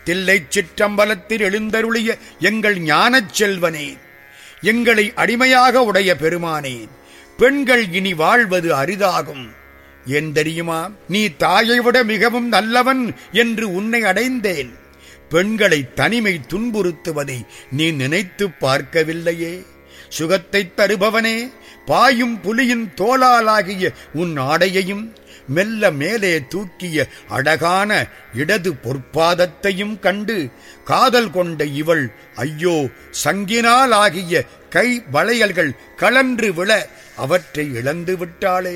தில்லைச் சிற்றம்பலத்தில் எழுந்தருளிய எங்கள் ஞானச் செல்வனே எங்களை அடிமையாக உடைய பெருமானே பெண்கள் இனி வாழ்வது அரிதாகும் ஏன் தெரியுமா நீ தாயை விட மிகவும் நல்லவன் என்று உன்னை அடைந்தேன் பெண்களை தனிமை துன்புறுத்துவதை நீ நினைத்துப் பார்க்கவில்லையே சுகத்தைத் தருபவனே பாயும் புலியின் தோளாலாகிய உன் ஆடையையும் மெல்ல மேலே தூக்கிய அழகான இடது பொற்பாதத்தையும் கண்டு காதல் கொண்ட இவள் ஐயோ சங்கினால் ஆகிய கை வளையல்கள் கலன்று விழ அவற்றை இழந்து விட்டாளே